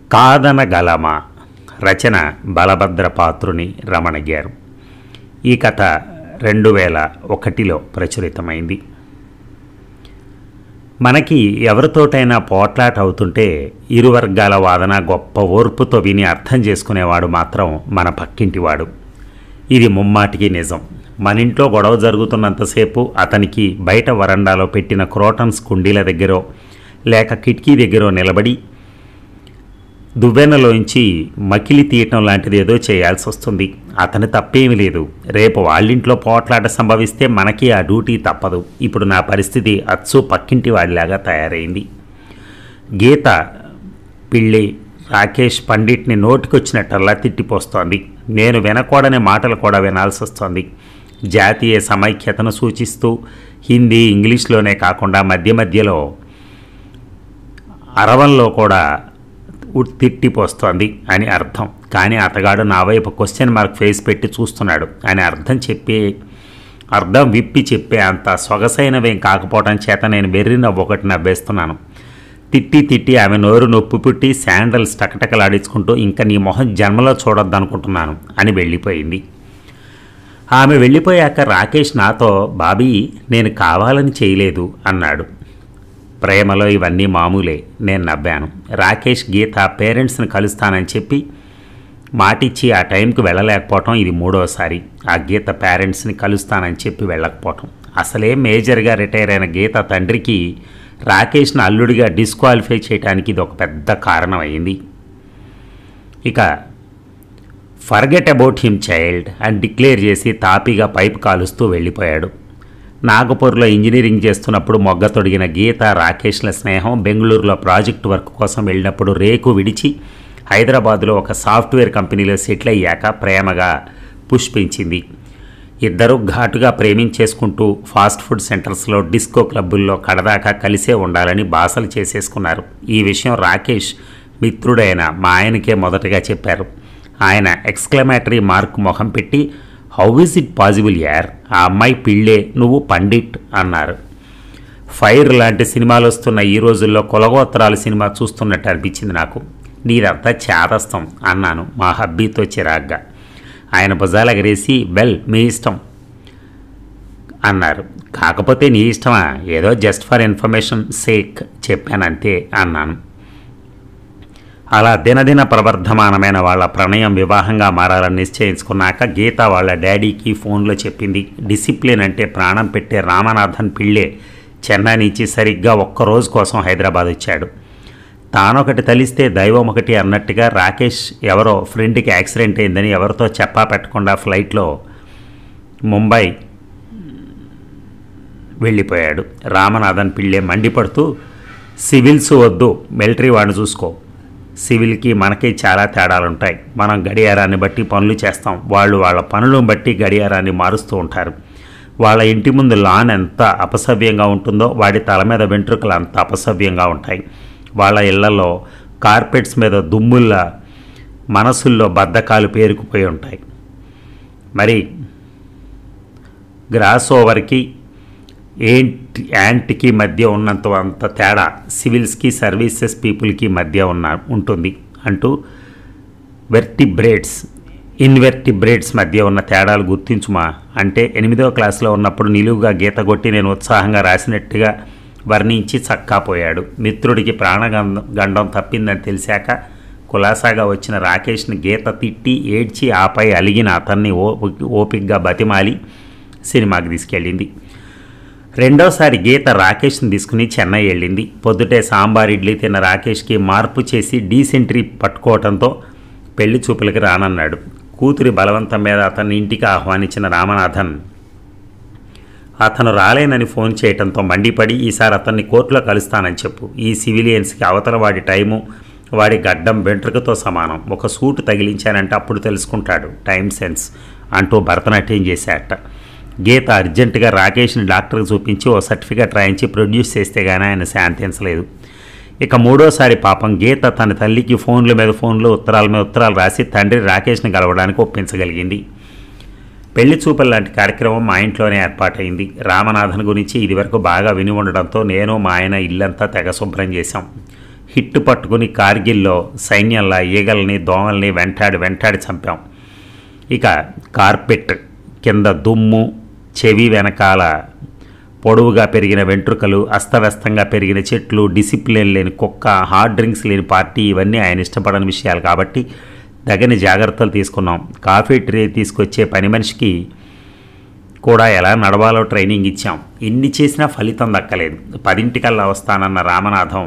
కాదనగలమా రచన బలభద్రపాత్రుని రమణ గారు ఈ కథ రెండు వేల ఒకటిలో ప్రచురితమైంది మనకి ఎవరితోటైనా పోట్లాట అవుతుంటే ఇరు వర్గాల వాదన గొప్ప ఓర్పుతో విని అర్థం చేసుకునేవాడు మాత్రం మన పక్కింటివాడు ఇది ముమ్మాటికి నిజం మన ఇంట్లో గొడవ జరుగుతున్నంతసేపు అతనికి బయట వరండాలో పెట్టిన క్రోటన్స్ కుండీల దగ్గరో లేక కిటికీ దగ్గరో నిలబడి దువ్వెనలోంచి మకిలి తీయటం లాంటిది ఏదో చేయాల్సి వస్తుంది అతని తప్పేమీ లేదు రేపు వాళ్ళింట్లో పోట్లాట సంభవిస్తే మనకి ఆ డ్యూటీ తప్పదు ఇప్పుడు నా పరిస్థితి అచ్చు పక్కింటి వాడిలాగా తయారైంది గీత పిళ్ళి రాకేష్ పండిట్ని నోటికొచ్చినట్టల్లా తిట్టిపోస్తోంది నేను వినకూడని మాటలు కూడా వినాల్సి వస్తోంది జాతీయ సమైక్యతను సూచిస్తూ హిందీ ఇంగ్లీష్లోనే కాకుండా మధ్య మధ్యలో అరవంలో కూడా ఉ- తిట్టిపోస్తోంది అని అర్థం కానీ అతగాడు నా వైపు క్వశ్చన్ మార్క్ ఫేస్ పెట్టి చూస్తున్నాడు అని అర్థం చెప్పి అర్థం విప్పి చెప్పే అంత సొగసైనవేం కాకపోవడం చేత నేను వెర్రి నవ్వు ఒకటి నవ్వేస్తున్నాను తిట్టి తిట్టి ఆమె నోరు నొప్పి పుట్టి శాండల్స్ టకటకలాడించుకుంటూ ఇంకా నీ మొహం జన్మలో చూడొద్దనుకుంటున్నాను అని వెళ్ళిపోయింది ఆమె వెళ్ళిపోయాక రాకేష్ నాతో బాబీ నేను కావాలని చేయలేదు అన్నాడు ప్రేమలో ఇవన్నీ మామూలే నేను నవ్వాను రాకేష్ గీత పేరెంట్స్ని కలుస్తానని చెప్పి మాటిచ్చి ఆ టైంకి వెళ్ళలేకపోవటం ఇది మూడోసారి ఆ గీత పేరెంట్స్ని కలుస్తానని చెప్పి వెళ్ళకపోవటం అసలే మేజర్గా రిటైర్ అయిన గీత తండ్రికి రాకేష్ను అల్లుడిగా డిస్క్వాలిఫై చేయడానికి ఇది ఒక పెద్ద కారణం అయింది ఇక ఫర్గెట్ అబౌట్ హిమ్ చైల్డ్ అని డిక్లేర్ చేసి తాపీగా పైపు కాలుస్తూ వెళ్ళిపోయాడు నాగపూర్లో ఇంజనీరింగ్ చేస్తున్నప్పుడు మొగ్గ తొడిగిన గీత రాకేష్ల స్నేహం బెంగళూరులో ప్రాజెక్ట్ వర్క్ కోసం వెళ్ళినప్పుడు రేకు విడిచి హైదరాబాద్లో ఒక సాఫ్ట్వేర్ కంపెనీలో సెటిల్ అయ్యాక ప్రేమగా పుష్పించింది ఇద్దరూ ఘాటుగా ప్రేమించేసుకుంటూ ఫాస్ట్ ఫుడ్ సెంటర్స్లో డిస్కో క్లబ్బుల్లో కడదాకా కలిసే ఉండాలని బాసలు చేసేసుకున్నారు ఈ విషయం రాకేష్ మిత్రుడైన మా ఆయనకే మొదటగా చెప్పారు ఆయన ఎక్స్క్లమేటరీ మార్క్ మొహం పెట్టి హౌ ఇస్ ఇట్ పాసిబుల్ యార్ ఆ అమ్మాయి పిళ్ళే నువ్వు పండిట్ అన్నారు ఫైర్ లాంటి సినిమాలు వస్తున్న ఈ రోజుల్లో కులగోత్తరాల సినిమా చూస్తున్నట్టు అనిపించింది నాకు నీదంతా చేదస్తం అన్నాను మా హబ్బీతో చిరాగ్గా ఆయన భుజాలు ఎగరేసి వెల్ మీ ఇష్టం అన్నారు కాకపోతే నీ ఇష్టమా ఏదో జస్ట్ ఫర్ ఇన్ఫర్మేషన్ సేక్ చెప్పానంతే అన్నాను అలా దినదిన ప్రవర్ధమానమైన వాళ్ళ ప్రణయం వివాహంగా మారాలని నిశ్చయించుకున్నాక గీత వాళ్ళ డాడీకి ఫోన్లో చెప్పింది డిసిప్లిన్ అంటే ప్రాణం పెట్టే రామనాథన్ పిళ్ళే చెన్నై నుంచి సరిగ్గా ఒక్క రోజు కోసం హైదరాబాద్ వచ్చాడు తానొకటి తలిస్తే దైవం ఒకటి అన్నట్టుగా రాకేష్ ఎవరో ఫ్రెండ్కి యాక్సిడెంట్ అయిందని ఎవరితో చెప్పా పెట్టకుండా ఫ్లైట్లో ముంబై వెళ్ళిపోయాడు రామనాథన్ పిళ్ళే మండిపడుతూ సివిల్స్ వద్దు మిలిటరీ వాడిని చూసుకో సివిల్కి మనకి చాలా తేడాలుంటాయి మనం గడియారాన్ని బట్టి పనులు చేస్తాం వాళ్ళు వాళ్ళ పనులను బట్టి గడియారాన్ని మారుస్తూ ఉంటారు వాళ్ళ ఇంటి ముందు లాన్ ఎంత అపసవ్యంగా ఉంటుందో వాడి తల మీద వెంట్రుకలు అంత అపసవ్యంగా ఉంటాయి వాళ్ళ ఇళ్లలో కార్పెట్స్ మీద దుమ్ముల్లా మనసుల్లో బద్ధకాలు పేరుకుపోయి ఉంటాయి మరి గ్రాస్ ఓవర్కి ఏంటి యాంట్కి మధ్య ఉన్నంత అంత తేడా సివిల్స్కి సర్వీసెస్ పీపుల్కి మధ్య ఉన్న ఉంటుంది అంటూ వెర్టిబ్రేట్స్ ఇన్వెర్టిబ్రేట్స్ మధ్య ఉన్న తేడాలు గుర్తించుమా అంటే ఎనిమిదవ క్లాసులో ఉన్నప్పుడు నిలువుగా గీత కొట్టి నేను ఉత్సాహంగా రాసినట్టుగా వర్ణించి చక్కాపోయాడు మిత్రుడికి ప్రాణగంధం గండం తప్పిందని తెలిసాక కులాసాగా వచ్చిన రాకేష్ని గీత తిట్టి ఏడ్చి ఆపై అలిగిన అతన్ని ఓ ఓపిగ్గా బతిమాలి సినిమాకి తీసుకెళ్ళింది రెండోసారి గీత రాకేష్ని తీసుకుని చెన్నై వెళ్ళింది పొద్దుటే సాంబార్ ఇడ్లీ తిన్న రాకేష్కి మార్పు చేసి డీసెంట్రీ పట్టుకోవడంతో పెళ్లి చూపులకి రానన్నాడు కూతురి బలవంతం మీద అతన్ని ఇంటికి ఆహ్వానించిన రామనాథన్ అతను రాలేనని ఫోన్ చేయడంతో మండిపడి ఈసారి అతన్ని కోర్టులో కలుస్తానని చెప్పు ఈ సివిలియన్స్కి అవతల వాడి టైము వాడి గడ్డం వెంట్రుకతో సమానం ఒక సూటు తగిలించానంటే అప్పుడు తెలుసుకుంటాడు టైం సెన్స్ అంటూ భరతనాట్యం చేశాట గీత అర్జెంటుగా రాకేష్ని డాక్టర్కి చూపించి ఓ సర్టిఫికేట్ రాయించి ప్రొడ్యూస్ చేస్తే కానీ ఆయన శాంతించలేదు ఇక మూడోసారి పాపం గీత తన తల్లికి ఫోన్ల మీద ఫోన్లు ఉత్తరాల మీద ఉత్తరాలు రాసి తండ్రి రాకేష్ని కలవడానికి ఒప్పించగలిగింది పెళ్లి చూపుల లాంటి కార్యక్రమం మా ఇంట్లోనే ఏర్పాటైంది రామనాథన్ గురించి ఇదివరకు బాగా విని ఉండడంతో నేను మా ఆయన ఇల్లంతా తెగ శుభ్రం చేశాం హిట్ పట్టుకుని కార్గిల్లో సైన్యంలా ఈగల్ని దోమల్ని వెంటాడి వెంటాడి చంపాం ఇక కార్పెట్ కింద దుమ్ము చెవి వెనకాల పొడవుగా పెరిగిన వెంట్రుకలు అస్తవ్యస్తంగా పెరిగిన చెట్లు డిసిప్లిన్ లేని కుక్క హార్డ్ డ్రింక్స్ లేని పార్టీ ఇవన్నీ ఆయన ఇష్టపడని విషయాలు కాబట్టి తగిన జాగ్రత్తలు తీసుకున్నాం కాఫీ ట్రే తీసుకొచ్చే పని మనిషికి కూడా ఎలా నడవాలో ట్రైనింగ్ ఇచ్చాం ఇన్ని చేసినా ఫలితం దక్కలేదు పదింటికల్లా వస్తానన్న రామనాథం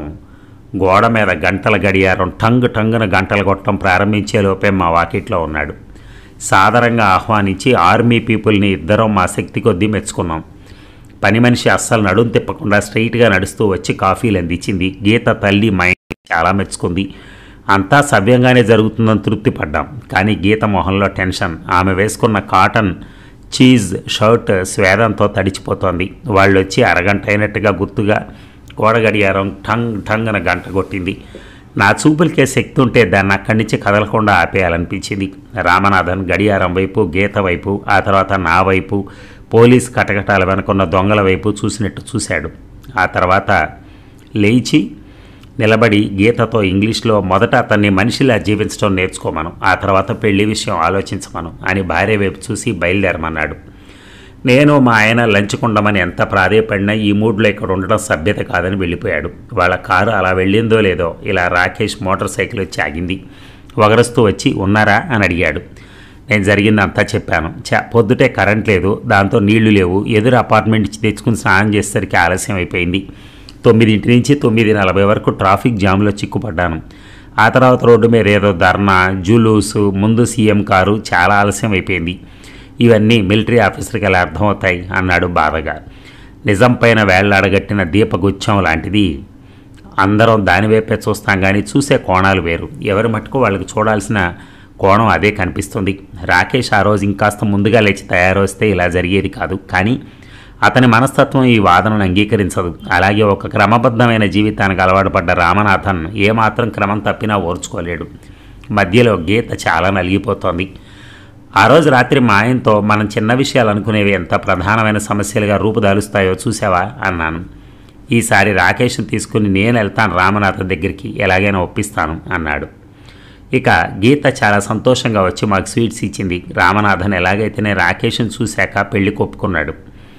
గోడ మీద గంటల గడియారం టంగ్ టంగున గంటలు కొట్టడం ప్రారంభించే లోపే మా వాకిట్లో ఉన్నాడు సాదరంగా ఆహ్వానించి ఆర్మీ పీపుల్ని ఇద్దరం మా శక్తి కొద్దీ మెచ్చుకున్నాం పని మనిషి అస్సలు నడుం తిప్పకుండా స్ట్రైట్గా నడుస్తూ వచ్చి కాఫీలు అందించింది గీత తల్లి మైండ్ చాలా మెచ్చుకుంది అంతా సవ్యంగానే జరుగుతుందని తృప్తి పడ్డాం కానీ గీత మొహంలో టెన్షన్ ఆమె వేసుకున్న కాటన్ చీజ్ షర్ట్ స్వేదంతో తడిచిపోతోంది వాళ్ళు వచ్చి అరగంట అయినట్టుగా గుర్తుగా గోడ గడియారం ఠంగ్ ఠంగ్ అని గంట కొట్టింది నా చూపులకే శక్తి ఉంటే దాన్ని అక్కడి నుంచి కదలకుండా ఆపేయాలనిపించింది రామనాథన్ గడియారం వైపు గీత వైపు ఆ తర్వాత నా వైపు పోలీస్ కటకటాల వెనుకున్న దొంగల వైపు చూసినట్టు చూశాడు ఆ తర్వాత లేచి నిలబడి గీతతో ఇంగ్లీష్లో మొదట అతన్ని మనిషిలా జీవించడం నేర్చుకోమను ఆ తర్వాత పెళ్లి విషయం ఆలోచించమను అని భార్య వైపు చూసి బయలుదేరమన్నాడు నేను మా ఆయన లంచ్ కొండమని ఎంత ప్రాధేయపడినా ఈ మూడ్లో ఇక్కడ ఉండడం సభ్యత కాదని వెళ్ళిపోయాడు వాళ్ళ కారు అలా వెళ్ళిందో లేదో ఇలా రాకేష్ మోటార్ సైకిల్ వచ్చి ఆగింది వగరస్తూ వచ్చి ఉన్నారా అని అడిగాడు నేను జరిగిందంతా చెప్పాను చ పొద్దుటే కరెంట్ లేదు దాంతో నీళ్లు లేవు ఎదురు అపార్ట్మెంట్ ఇచ్చి తెచ్చుకుని స్నానం చేసేసరికి ఆలస్యం అయిపోయింది తొమ్మిదింటి నుంచి తొమ్మిది నలభై వరకు ట్రాఫిక్ జామ్లో చిక్కుపడ్డాను ఆ తర్వాత రోడ్డు మీద ఏదో ధర్నా జులూసు ముందు సీఎం కారు చాలా ఆలస్యం అయిపోయింది ఇవన్నీ మిలిటరీ ఆఫీసర్కి ఎలా అర్థమవుతాయి అన్నాడు బాధగా నిజం పైన వేళ్లాడగట్టిన దీపగుచ్చం లాంటిది అందరం దానివైపే చూస్తాం కానీ చూసే కోణాలు వేరు ఎవరి మటుకు వాళ్ళకి చూడాల్సిన కోణం అదే కనిపిస్తుంది రాకేష్ ఆ రోజు ఇంకాస్త ముందుగా లేచి తయారొస్తే ఇలా జరిగేది కాదు కానీ అతని మనస్తత్వం ఈ వాదనను అంగీకరించదు అలాగే ఒక క్రమబద్ధమైన జీవితానికి అలవాటు పడ్డ రామనాథన్ ఏమాత్రం క్రమం తప్పినా ఓర్చుకోలేడు మధ్యలో గీత చాలా నలిగిపోతోంది ఆ రోజు రాత్రి మా ఆయనతో మనం చిన్న విషయాలు అనుకునేవి ఎంత ప్రధానమైన సమస్యలుగా రూపుదాలుస్తాయో చూసావా అన్నాను ఈసారి రాకేష్ని తీసుకుని నేను వెళ్తాను రామనాథన్ దగ్గరికి ఎలాగైనా ఒప్పిస్తాను అన్నాడు ఇక గీత చాలా సంతోషంగా వచ్చి మాకు స్వీట్స్ ఇచ్చింది రామనాథన్ ఎలాగైతేనే రాకేష్ని చూశాక పెళ్లికి ఒప్పుకున్నాడు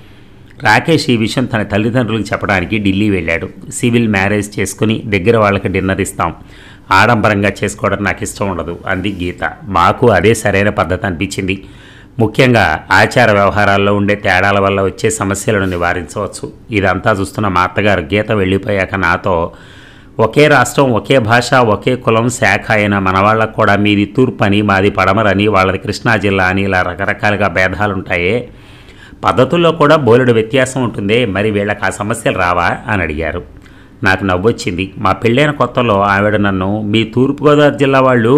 రాకేష్ ఈ విషయం తన తల్లిదండ్రులకు చెప్పడానికి ఢిల్లీ వెళ్ళాడు సివిల్ మ్యారేజ్ చేసుకుని దగ్గర వాళ్ళకి డిన్నర్ ఇస్తాం ఆడంబరంగా చేసుకోవడం నాకు ఇష్టం ఉండదు అంది గీత మాకు అదే సరైన పద్ధతి అనిపించింది ముఖ్యంగా ఆచార వ్యవహారాల్లో ఉండే తేడాల వల్ల వచ్చే సమస్యలను నివారించవచ్చు ఇదంతా చూస్తున్న మా అత్తగారు గీత వెళ్ళిపోయాక నాతో ఒకే రాష్ట్రం ఒకే భాష ఒకే కులం శాఖ అయిన మన వాళ్ళకు కూడా మీది తూర్పు అని మాది పడమరని వాళ్ళది కృష్ణా జిల్లా అని ఇలా రకరకాలుగా భేదాలుంటాయే పద్ధతుల్లో కూడా బోలెడు వ్యత్యాసం ఉంటుంది మరి వీళ్ళకి ఆ సమస్యలు రావా అని అడిగారు నాకు నవ్వొచ్చింది మా పెళ్ళైన కొత్తలో ఆవిడ నన్ను మీ తూర్పుగోదావరి జిల్లా వాళ్ళు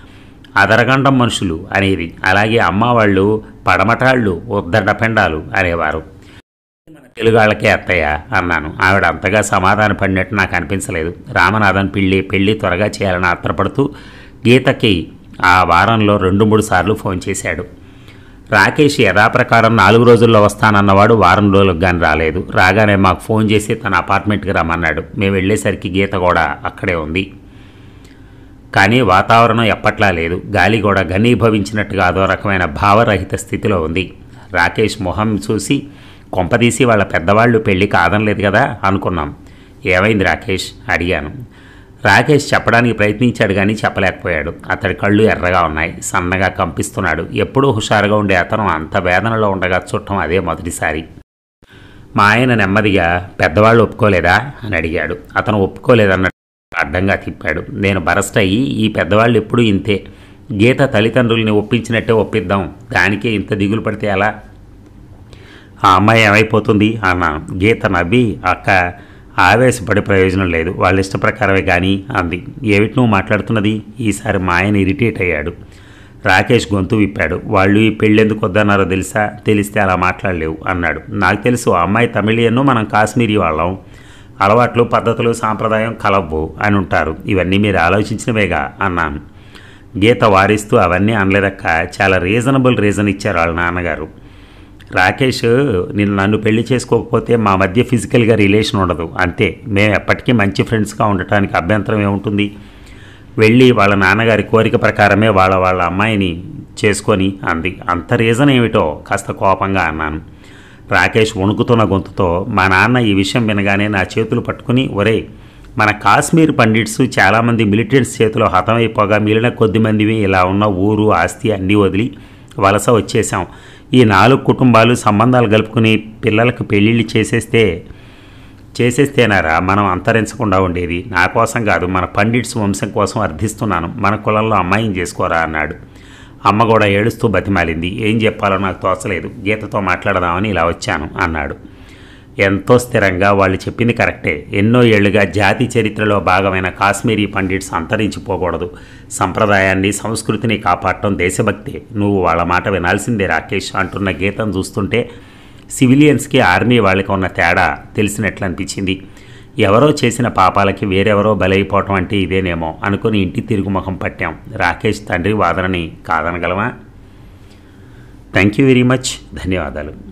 అదరగండం మనుషులు అనేది అలాగే అమ్మ వాళ్ళు పడమటాళ్ళు ఉద్దడపెండాలు అనేవారు మన తెలుగాళ్ళకే అత్తయ్య అన్నాను ఆవిడ అంతగా సమాధాన పడినట్టు నాకు అనిపించలేదు రామనాథన్ పెళ్ళి పెళ్ళి త్వరగా చేయాలని ఆత్రపడుతూ గీతకి ఆ వారంలో రెండు మూడు సార్లు ఫోన్ చేశాడు రాకేష్ యథాప్రకారం నాలుగు రోజుల్లో వస్తానన్నవాడు వారం రోజులకు కానీ రాలేదు రాగానే మాకు ఫోన్ చేసి తన అపార్ట్మెంట్కి రమ్మన్నాడు మేము వెళ్ళేసరికి గీత కూడా అక్కడే ఉంది కానీ వాతావరణం ఎప్పట్లా లేదు గాలి కూడా ఘనీభవించినట్టుగా అదో రకమైన భావరహిత స్థితిలో ఉంది రాకేష్ మొహం చూసి కొంపదీసి వాళ్ళ పెద్దవాళ్ళు పెళ్లి కాదనలేదు కదా అనుకున్నాం ఏమైంది రాకేష్ అడిగాను రాకేష్ చెప్పడానికి ప్రయత్నించాడు కానీ చెప్పలేకపోయాడు అతడి కళ్ళు ఎర్రగా ఉన్నాయి సన్నగా కంపిస్తున్నాడు ఎప్పుడూ హుషారుగా ఉండే అతను అంత వేదనలో ఉండగా చుట్టం అదే మొదటిసారి మా ఆయన నెమ్మదిగా పెద్దవాళ్ళు ఒప్పుకోలేదా అని అడిగాడు అతను ఒప్పుకోలేదన్నట్టు అడ్డంగా తిప్పాడు నేను బరస్ట్ అయ్యి ఈ పెద్దవాళ్ళు ఎప్పుడూ ఇంతే గీత తల్లిదండ్రుల్ని ఒప్పించినట్టే ఒప్పిద్దాం దానికే ఇంత దిగులు పడితే ఎలా ఆ అమ్మాయి ఏమైపోతుంది అన్నాను గీత నవ్వి అక్క ఆవేశపడే ప్రయోజనం లేదు వాళ్ళ ఇష్ట ప్రకారమే కానీ అంది ఏమిటి నువ్వు మాట్లాడుతున్నది ఈసారి మా ఆయన ఇరిటేట్ అయ్యాడు రాకేష్ గొంతు విప్పాడు వాళ్ళు ఈ పెళ్ళెందుకు వద్దన్నారో తెలుసా తెలిస్తే అలా మాట్లాడలేవు అన్నాడు నాకు తెలుసు ఆ అమ్మాయి తమిళియన్ను మనం కాశ్మీరీ వాళ్ళం అలవాట్లు పద్ధతులు సాంప్రదాయం కలవ్వు అని ఉంటారు ఇవన్నీ మీరు ఆలోచించినవేగా అన్నాను గీత వారిస్తూ అవన్నీ అనలేదక్క చాలా రీజనబుల్ రీజన్ ఇచ్చారు వాళ్ళ నాన్నగారు రాకేష్ నేను నన్ను పెళ్లి చేసుకోకపోతే మా మధ్య ఫిజికల్గా రిలేషన్ ఉండదు అంతే మేము ఎప్పటికీ మంచి ఫ్రెండ్స్గా ఉండటానికి అభ్యంతరం ఏముంటుంది వెళ్ళి వాళ్ళ నాన్నగారి కోరిక ప్రకారమే వాళ్ళ వాళ్ళ అమ్మాయిని చేసుకొని అంది అంత రీజన్ ఏమిటో కాస్త కోపంగా అన్నాను రాకేష్ వణుకుతున్న గొంతుతో మా నాన్న ఈ విషయం వినగానే నా చేతులు పట్టుకుని ఒరే మన కాశ్మీర్ పండిట్స్ చాలామంది మిలిటెంట్స్ చేతిలో హతమైపోగా మిగిలిన కొద్ది మందివి ఇలా ఉన్న ఊరు ఆస్తి అన్నీ వదిలి వలస వచ్చేసాం ఈ నాలుగు కుటుంబాలు సంబంధాలు కలుపుకుని పిల్లలకు పెళ్ళిళ్ళు చేసేస్తే చేసేస్తేనారా మనం అంతరించకుండా ఉండేది నా కోసం కాదు మన పండిట్స్ వంశం కోసం అర్థిస్తున్నాను మన కులంలో అమ్మాయిని చేసుకోరా అన్నాడు అమ్మ కూడా ఏడుస్తూ బతిమాలింది ఏం చెప్పాలో నాకు తోచలేదు గీతతో మాట్లాడదామని ఇలా వచ్చాను అన్నాడు ఎంతో స్థిరంగా వాళ్ళు చెప్పింది కరెక్టే ఎన్నో ఏళ్లుగా జాతి చరిత్రలో భాగమైన కాశ్మీరీ పండిట్స్ అంతరించిపోకూడదు సంప్రదాయాన్ని సంస్కృతిని కాపాడటం దేశభక్తే నువ్వు వాళ్ళ మాట వినాల్సిందే రాకేష్ అంటున్న గీతం చూస్తుంటే సివిలియన్స్కి ఆర్మీ వాళ్ళకి ఉన్న తేడా తెలిసినట్లు అనిపించింది ఎవరో చేసిన పాపాలకి వేరెవరో బలైపోవటం అంటే ఇదేనేమో అనుకుని ఇంటి తిరుగుముఖం పట్టాం రాకేష్ తండ్రి వాదనని కాదనగలమా థ్యాంక్ యూ వెరీ మచ్ ధన్యవాదాలు